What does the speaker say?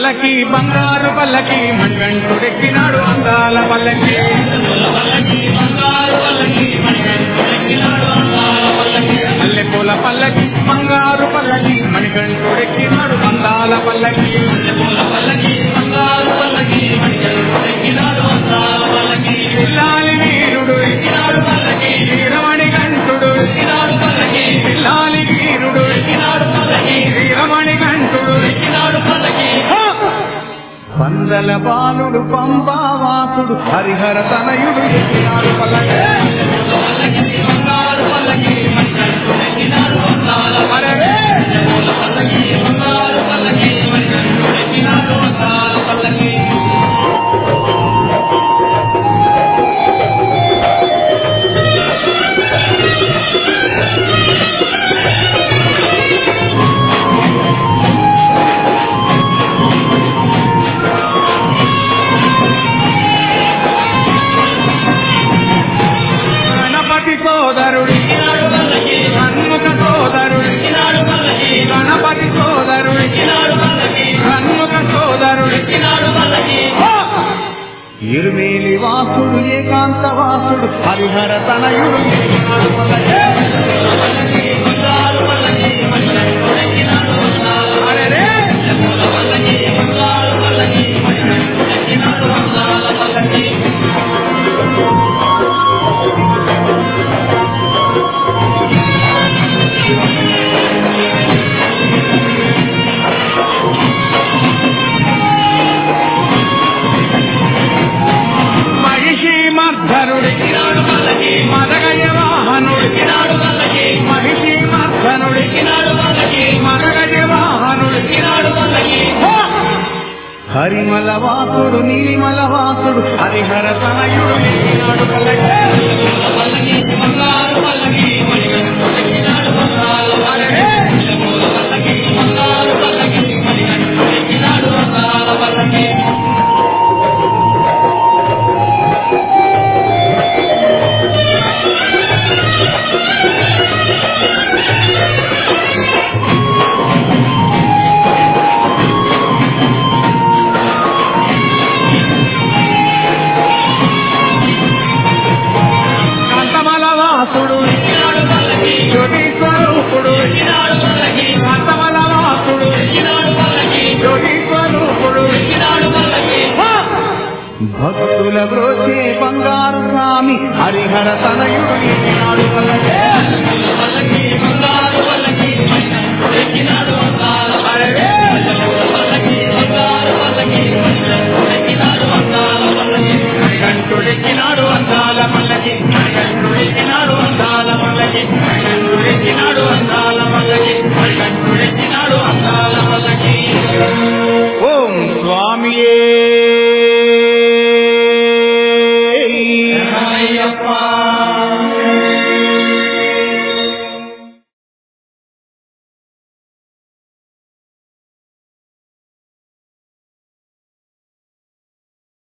పల్లకి బంగారు పల్లకి మణికంఠుడెక్కినాడు అందాల పల్లకి మల్లెపూల పల్లకి బంగారు పల్లకి మణికంఠుడెక్కినాడు అందాల పల్లకి పిల్లాలి వీరుడు ఎక్కినాడు పల్లకి వీరమణి కంఠుడు ఎక్కినాడు పల్లకి పిల్లాలి వీరుడు ఎక్కినాడు పల్లకి వీరమణి కంఠుడు ఎక్కినాడు పల్లకి పందల బాలుడు పంబావాసుడు హరిహర తనయుడు ఎక్కినాడు పల్లకి అరే! గణపతి సోదరుడి హన్ముఖ సోదరుడి గణపతి సోదరుడి హన్ముఖ సోదరుడి ఇరుమేలి వాసుడు ఏకాంత వాసుడు హరిహర తనయుడు ఎక్కినాడు పల్లకి. అరెరే! మహిషి మర్ధనుడి మదగయ వాహనుడి మహిషి మర్ధనుడి మదగయ వాహనుడి హరిమల వాసుడు నీలిమల వాసుడు హరిహర తనయుడు ఎక్కినాడు పల్లకి. అరెరే! కాంతమల వాసుడు జ్యోతి స్వరూపుడు కాంతమల వాసుడు జ్యోతి స్వరూపుడు భక్తుల బ్రోచే బంగారు స్వామి హరిహర తనయుడు ఎక్కినాడు పల్లకి.